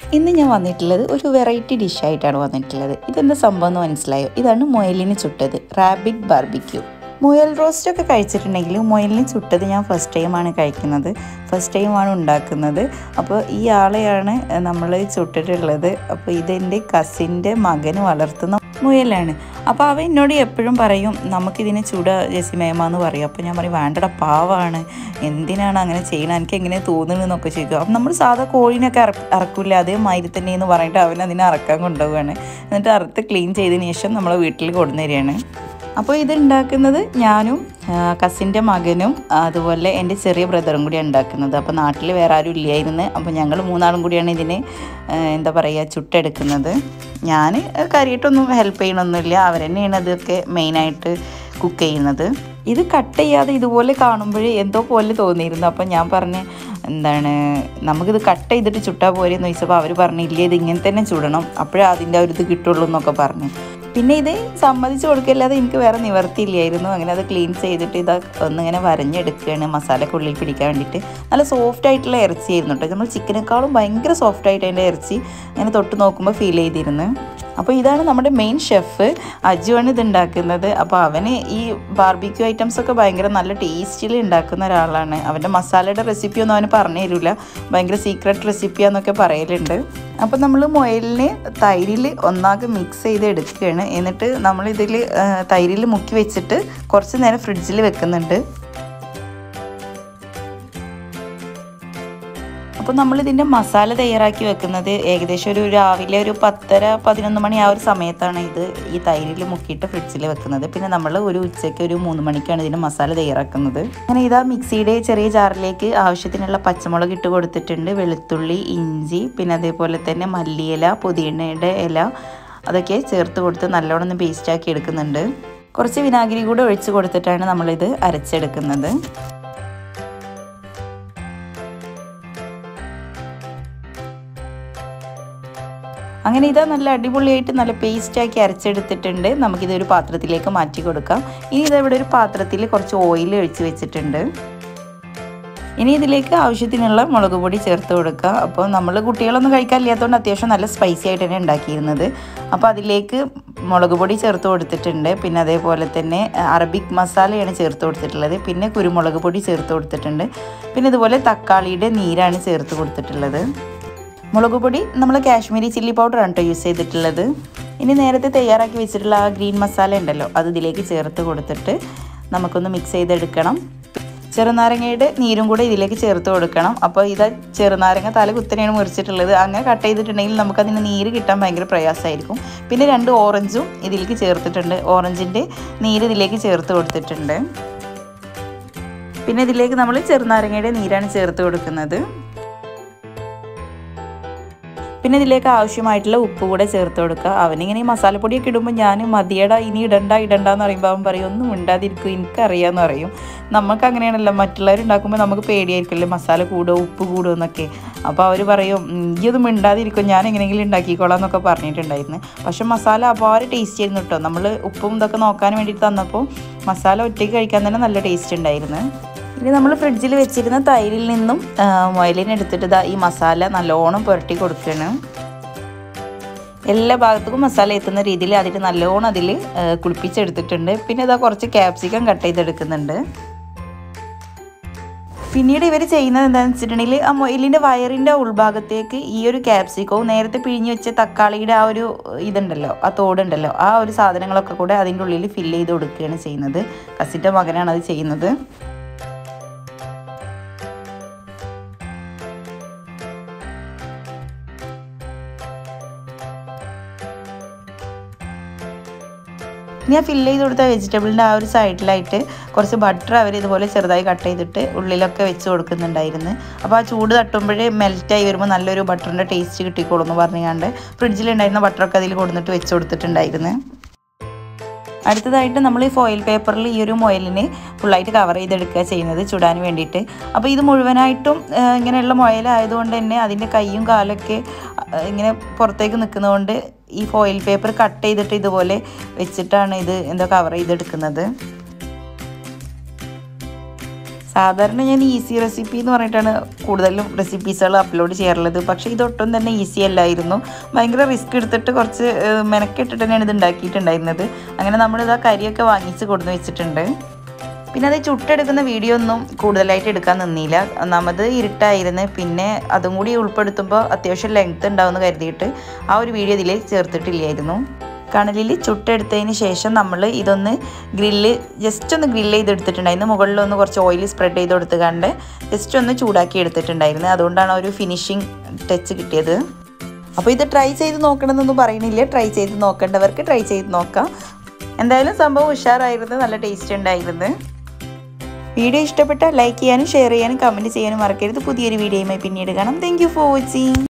ഇന്ന് ഞാൻ വന്നിട്ടുള്ളത് ഒരു വെറൈറ്റി ഡിഷായിട്ടാണ് വന്നിട്ടുള്ളത് ഇതെന്താ സംഭവം എന്ന് മനസ്സിലായോ ഇതാണ് മുയലിന് ചുട്ടത് റാബിറ്റ് ബാർബിക്യൂ മുയൽ റോസ്റ്റ് ഒക്കെ കഴിച്ചിട്ടുണ്ടെങ്കിലും മുയലിന് ചുട്ടത് ഞാൻ ഫസ്റ്റ് ടൈമാണ് കഴിക്കുന്നത് ഫസ്റ്റ് ടൈമാണ് ഉണ്ടാക്കുന്നത് അപ്പോൾ ഈ ആളെയാണ് നമ്മൾ ചുട്ടിട്ടുള്ളത് അപ്പോൾ ഇതെൻ്റെ കസിൻ്റെ മകന് വളർത്തുന്ന മുയലാണ് അപ്പോൾ അവൻ എന്നോട് എപ്പോഴും പറയും നമുക്കിതിനെ ചുട ജെസിമേമ എന്ന് പറയും അപ്പോൾ ഞാൻ പറയും വേണ്ടട പാവാണ് എന്തിനാണ് അങ്ങനെ ചെയ്യണം എനിക്ക് എങ്ങനെ തോന്നുന്നതെന്നൊക്കെ ചോദിക്കും അപ്പം നമ്മൾ സാധാ കോഴിനൊക്കെ അറ അറക്കില്ല അതേമാതിരി തന്നെ എന്ന് പറഞ്ഞിട്ട് അവൻ അതിനെ അറക്കാൻ കൊണ്ടുപോവുകയാണ് എന്നിട്ട് അറുത്ത് ക്ലീൻ ചെയ്തതിന് ശേഷം നമ്മൾ വീട്ടിൽ കൊണ്ടുവരികയാണ് അപ്പോൾ ഇത് ഉണ്ടാക്കുന്നത് ഞാനും കസിൻ്റെ മകനും അതുപോലെ എൻ്റെ ചെറിയ ബ്രദറും കൂടിയാണ് ഉണ്ടാക്കുന്നത് അപ്പോൾ നാട്ടിൽ വേറെ ആരും ഇല്ലായിരുന്നു അപ്പോൾ ഞങ്ങൾ മൂന്നാളും കൂടിയാണ് ഇതിന് എന്താ പറയുക ചുട്ടെടുക്കുന്നത് ഞാൻ കാര്യമായിട്ടൊന്നും ഹെൽപ്പ് ചെയ്യണമൊന്നുമില്ല അവർ തന്നെയാണ് ഇതൊക്കെ മെയിനായിട്ട് കുക്ക് ചെയ്യുന്നത് ഇത് കട്ട് ചെയ്യാതെ ഇതുപോലെ കാണുമ്പോഴേ എന്തോ പോലെ തോന്നിയിരുന്നു അപ്പം ഞാൻ പറഞ്ഞ് എന്താണ് നമുക്കിത് കട്ട് ചെയ്തിട്ട് ചുട്ടാൽ പോരെന്ന് ചോദിച്ചപ്പോൾ അവർ പറഞ്ഞു ഇല്ല ഇത് ഇങ്ങനെ തന്നെ ചുടണം അപ്പോഴേ അതിൻ്റെ ഒരു ഇത് കിട്ടുള്ളൂ എന്നൊക്കെ പറഞ്ഞു പിന്നെ ഇത് സമ്മതിച്ച് കൊടുക്കില്ലാതെ എനിക്ക് വേറെ നിവർത്തിയില്ലായിരുന്നു അങ്ങനെ അത് ക്ലീൻ ചെയ്തിട്ട് ഇത് ഒന്നിങ്ങനെ വരഞ്ഞെടുക്കുകയാണ് മസാലയ്ക്ക് ഉള്ളിൽ പിടിക്കാൻ വേണ്ടിയിട്ട് നല്ല സോഫ്റ്റ് ആയിട്ടുള്ള ഇറച്ചി ആയിരുന്നു കേട്ടോ നമ്മൾ ചിക്കനേക്കാളും ഭയങ്കര സോഫ്റ്റ് ആയിട്ട് അതിൻ്റെ ഇറച്ചി അങ്ങനെ തൊട്ട് നോക്കുമ്പോൾ ഫീൽ ചെയ്തിരുന്നു അപ്പോൾ ഇതാണ് നമ്മുടെ മെയിൻ ഷെഫ് അജുവാണ് ഇത് ഉണ്ടാക്കുന്നത് അപ്പോൾ അവന് ഈ ബാർബിക്യൂ ഐറ്റംസ് ഒക്കെ ഭയങ്കര നല്ല ടേസ്റ്റിൽ ഉണ്ടാക്കുന്ന ഒരാളാണ് അവൻ്റെ മസാലയുടെ റെസിപ്പി ഒന്നും അവന് പറഞ്ഞു തരില്ല ഭയങ്കര സീക്രട്ട് റെസിപ്പിയാന്നൊക്കെ പറയലുണ്ട് അപ്പോൾ നമ്മൾ മുയലിനെ തൈരിൽ ഒന്നാകെ മിക്സ് ചെയ്ത് എടുക്കുകയാണ് എന്നിട്ട് നമ്മളിതിൽ തൈരിൽ മുക്കി വെച്ചിട്ട് കുറച്ച് നേരം ഫ്രിഡ്ജിൽ വെക്കുന്നുണ്ട് അപ്പോൾ നമ്മളിതിൻ്റെ മസാല തയ്യാറാക്കി വെക്കുന്നത് ഏകദേശം ഒരു രാവിലെ ഒരു പത്തര പതിനൊന്ന് മണി ആ ഒരു സമയത്താണ് ഇത് ഈ തൈരിൽ മുക്കിയിട്ട് ഫ്രിഡ്ജിൽ വെക്കുന്നത് പിന്നെ നമ്മൾ ഒരു ഉച്ചയ്ക്ക് ഒരു മൂന്ന് മണിക്കാണ് ഇതിൻ്റെ മസാല തയ്യാറാക്കുന്നത് അങ്ങനെ ഇതാ മിക്സിയുടെ ചെറിയ ജാറിലേക്ക് ആവശ്യത്തിനുള്ള പച്ചമുളക് ഇട്ട് കൊടുത്തിട്ടുണ്ട് വെളുത്തുള്ളി ഇഞ്ചി പിന്നെ അതേപോലെ തന്നെ മല്ലിയില പുതിയണ്ണയുടെ ഇല അതൊക്കെ ചേർത്ത് കൊടുത്ത് നല്ലോണം ഒന്ന് പേസ്റ്റാക്കി എടുക്കുന്നുണ്ട് കുറച്ച് വിനാഗിരി കൂടെ ഒഴിച്ച് കൊടുത്തിട്ടാണ് നമ്മളിത് അരച്ചെടുക്കുന്നത് അങ്ങനെ ഇതാ നല്ല അടിപൊളിയായിട്ട് നല്ല പേസ്റ്റാക്കി അരച്ചെടുത്തിട്ടുണ്ട് നമുക്കിതൊരു പാത്രത്തിലേക്ക് മാറ്റി കൊടുക്കാം ഇനി ഇതവിടെ ഒരു പാത്രത്തിൽ കുറച്ച് ഓയിൽ ഒഴിച്ച് വെച്ചിട്ടുണ്ട് ഇനി ഇതിലേക്ക് ആവശ്യത്തിനുള്ള മുളക് പൊടി ചേർത്ത് കൊടുക്കുക അപ്പോൾ നമ്മൾ കുട്ടികളൊന്നും കഴിക്കാനില്ലാത്തതുകൊണ്ട് അത്യാവശ്യം നല്ല സ്പൈസി ആയിട്ട് തന്നെ ഉണ്ടാക്കിയിരുന്നത് അപ്പോൾ അതിലേക്ക് മുളക് പൊടി ചേർത്ത് കൊടുത്തിട്ടുണ്ട് പിന്നെ അതേപോലെ തന്നെ അറബിക് മസാലയാണ് ചേർത്ത് കൊടുത്തിട്ടുള്ളത് പിന്നെ കുരുമുളക് പൊടി ചേർത്ത് കൊടുത്തിട്ടുണ്ട് പിന്നെ ഇതുപോലെ തക്കാളിയുടെ നീരാണ് ചേർത്ത് കൊടുത്തിട്ടുള്ളത് മുളക് പൊടി നമ്മൾ കാശ്മീരി ചില്ലി പൗഡറാണ് കേട്ടോ യൂസ് ചെയ്തിട്ടുള്ളത് ഇനി നേരത്തെ തയ്യാറാക്കി വെച്ചിട്ടുള്ള ആ ഗ്രീൻ മസാല ഉണ്ടല്ലോ അത് ഇതിലേക്ക് ചേർത്ത് കൊടുത്തിട്ട് നമുക്കൊന്ന് മിക്സ് ചെയ്തെടുക്കണം ചെറുനാരങ്ങയുടെ നീരും കൂടെ ഇതിലേക്ക് ചേർത്ത് കൊടുക്കണം അപ്പോൾ ഇത് ചെറുനാരങ്ങ തല കുത്തനെയാണ് മുറിച്ചിട്ടുള്ളത് അങ്ങനെ കട്ട് ചെയ്തിട്ടുണ്ടെങ്കിൽ നമുക്കതിന് നീര് കിട്ടാൻ ഭയങ്കര പ്രയാസമായിരിക്കും പിന്നെ രണ്ട് ഓറഞ്ചും ഇതിലേക്ക് ചേർത്തിട്ടുണ്ട് ഓറഞ്ചിൻ്റെ നീര് ഇതിലേക്ക് ചേർത്ത് കൊടുത്തിട്ടുണ്ട് പിന്നെ ഇതിലേക്ക് നമ്മൾ ചെറുനാരങ്ങയുടെ നീരാണ് ചേർത്ത് കൊടുക്കുന്നത് പിന്നെ ഇതിലേക്ക് ആവശ്യമായിട്ടുള്ള ഉപ്പ് കൂടെ ചേർത്ത് കൊടുക്കുക അവനിങ്ങനെ ഈ മസാലപ്പൊടിയൊക്കെ ഇടുമ്പോൾ ഞാൻ മതിയട ഇനി ഇടണ്ട ഇടണ്ട എന്ന് പറയുമ്പോൾ അവൻ പറയും ഒന്നും ഉണ്ടാതിരിക്കും എനിക്കറിയാമെന്ന് പറയും നമുക്ക് അങ്ങനെയാണല്ലോ മറ്റുള്ളവർ ഉണ്ടാക്കുമ്പോൾ നമുക്ക് പേടിയായിരിക്കുമല്ലോ മസാല കൂടുമോ ഉപ്പ് കൂടുമോ എന്നൊക്കെ അപ്പോൾ അവർ പറയും ഇതൊന്നും മിണ്ടാതിരിക്കും ഞാൻ എങ്ങനെയെങ്കിലും ഉണ്ടാക്കിക്കോളാം എന്നൊക്കെ പറഞ്ഞിട്ടുണ്ടായിരുന്നു പക്ഷെ മസാല അപാര ടേസ്റ്റ് ആയിരുന്നു കേട്ടോ നമ്മൾ ഉപ്പും ഇതൊക്കെ നോക്കാൻ വേണ്ടിയിട്ട് തന്നപ്പോൾ മസാല ഒറ്റയ്ക്ക് കഴിക്കാൻ തന്നെ നല്ല ടേസ്റ്റ് ഉണ്ടായിരുന്നു ഇനി നമ്മൾ ഫ്രിഡ്ജിൽ വെച്ചിരുന്ന തൈരിൽ നിന്നും മുയലിന് എടുത്തിട്ട് ഇതാ ഈ മസാല നല്ലോണം പുരട്ടി കൊടുക്കണം എല്ലാ ഭാഗത്തേക്കും മസാല എത്തുന്ന രീതിയിൽ അതിൽ നല്ലോണം അതിൽ കുളിപ്പിച്ചെടുത്തിട്ടുണ്ട് പിന്നെ ഇതാ കുറച്ച് ക്യാപ്സിക്കം കട്ട് ചെയ്തെടുക്കുന്നുണ്ട് പിന്നീട് ഇവർ ചെയ്യുന്നത് എന്താണെന്ന് വെച്ചിട്ടുണ്ടെങ്കിൽ ആ മൊയിലിൻ്റെ വയറിൻ്റെ ഉൾഭാഗത്തേക്ക് ഈ ഒരു ക്യാപ്സിക്കവും നേരത്തെ പിഴിഞ്ഞ് വെച്ച തക്കാളിയുടെ ആ ഒരു ഇതുണ്ടല്ലോ ആ തോടുണ്ടല്ലോ ആ ഒരു സാധനങ്ങളൊക്കെ കൂടെ അതിൻ്റെ ഉള്ളിൽ ഫില്ല് ചെയ്ത് കൊടുക്കുകയാണ് ചെയ്യുന്നത് കസിൻ്റെ മകനാണ് അത് ചെയ്യുന്നത് ഞാൻ ഫില്ല് ചെയ്ത് കൊടുത്ത വെജിറ്റബിളിൻ്റെ ആ ഒരു സൈഡിലായിട്ട് കുറച്ച് ബട്ടർ അവർ ഇതുപോലെ ചെറുതായി കട്ട് ചെയ്തിട്ട് ഉള്ളിലൊക്കെ വെച്ച് കൊടുക്കുന്നുണ്ടായിരുന്നു അപ്പോൾ ആ ചൂട് തട്ടുമ്പോഴേ മെൽറ്റായി വരുമ്പോൾ നല്ലൊരു ബട്ടറിൻ്റെ ടേസ്റ്റ് കിട്ടിക്കോളൂ എന്ന് പറഞ്ഞുകൊണ്ട് ഫ്രിഡ്ജിലുണ്ടായിരുന്ന ബട്ടറൊക്കെ അതിൽ കൊടുത്തിട്ട് വെച്ച് കൊടുത്തിട്ടുണ്ടായിരുന്നു അടുത്തതായിട്ട് നമ്മൾ ഈ ഫോയിൽ പേപ്പറിൽ ഈ ഒരു മുയലിനെ ഫുള്ളായിട്ട് കവർ ചെയ്തെടുക്കുക ചെയ്യുന്നത് ചുടാൻ വേണ്ടിയിട്ട് അപ്പോൾ ഇത് മുഴുവനായിട്ടും ഇങ്ങനെയുള്ള മുയലായതുകൊണ്ട് തന്നെ അതിൻ്റെ കൈയും കാലൊക്കെ ഇങ്ങനെ പുറത്തേക്ക് നിൽക്കുന്നതുകൊണ്ട് ഈ ഫോയിൽ പേപ്പർ കട്ട് ചെയ്തിട്ട് ഇതുപോലെ വെച്ചിട്ടാണ് ഇത് എന്താ കവർ ചെയ്തെടുക്കുന്നത് സാധാരണ ഞാൻ ഈസി റെസിപ്പി എന്ന് പറഞ്ഞിട്ടാണ് കൂടുതലും റെസിപ്പീസുകൾ അപ്ലോഡ് ചെയ്യാറുള്ളത് പക്ഷേ ഇതൊട്ടും തന്നെ ഈസി അല്ലായിരുന്നു ഭയങ്കര റിസ്ക് എടുത്തിട്ട് കുറച്ച് ഏഹ്, മെനക്കെട്ടിട്ട് തന്നെയാണ് ഇത് ഉണ്ടാക്കിയിട്ടുണ്ടായിരുന്നത് അങ്ങനെ നമ്മളിത് ആ കരിയൊക്കെ വാങ്ങിച്ച് കൊടുന്ന് വെച്ചിട്ടുണ്ട് പിന്നെ അത് ചുട്ടെടുക്കുന്ന വീഡിയോ ഒന്നും കൂടുതലായിട്ട് എടുക്കാൻ നിന്നില്ല ഒന്നാമത് ഇരുട്ടായിരുന്നു പിന്നെ അതും കൂടി ഉൾപ്പെടുത്തുമ്പോൾ അത്യാവശ്യം ലെങ്ത് ഉണ്ടാവുമെന്ന് കരുതിയിട്ട് ആ ഒരു വീഡിയോ ഇതിൽ ചേർത്തിട്ടില്ലായിരുന്നു കണലിൽ ചുട്ടെടുത്തതിന് ശേഷം നമ്മൾ ഇതൊന്ന് ഗ്രില്ല് ജസ്റ്റ് ഒന്ന് ഗ്രില്ല് ചെയ്തെടുത്തിട്ടുണ്ടായിരുന്നു മുകളിലൊന്ന് കുറച്ച് ഓയിൽ സ്പ്രെഡ് ചെയ്ത് കൊടുത്ത് കണ്ട് ജസ്റ്റ് ഒന്ന് ചൂടാക്കി എടുത്തിട്ടുണ്ടായിരുന്നു അതുകൊണ്ടാണ് ആ ഒരു ഫിനിഷിങ് ടച്ച് കിട്ടിയത് അപ്പോൾ ഇത് ട്രൈ ചെയ്ത് നോക്കണമെന്നൊന്നും പറയണില്ല ട്രൈ ചെയ്ത് നോക്കേണ്ടവർക്ക് ട്രൈ ചെയ്ത് നോക്കാം എന്തായാലും സംഭവം ഉഷാറായിരുന്നു നല്ല ടേസ്റ്റ് ഉണ്ടായിരുന്നു വീഡിയോ ഇഷ്ടപ്പെട്ടാൽ ലൈക്ക് ചെയ്യാനും ഷെയർ ചെയ്യാനും കമൻറ്റ് ചെയ്യാനും മറക്കരുത് പുതിയൊരു വീഡിയോയുമായി പിന്നീട് കാണാം താങ്ക് യു ഫോർ വാച്ചിങ്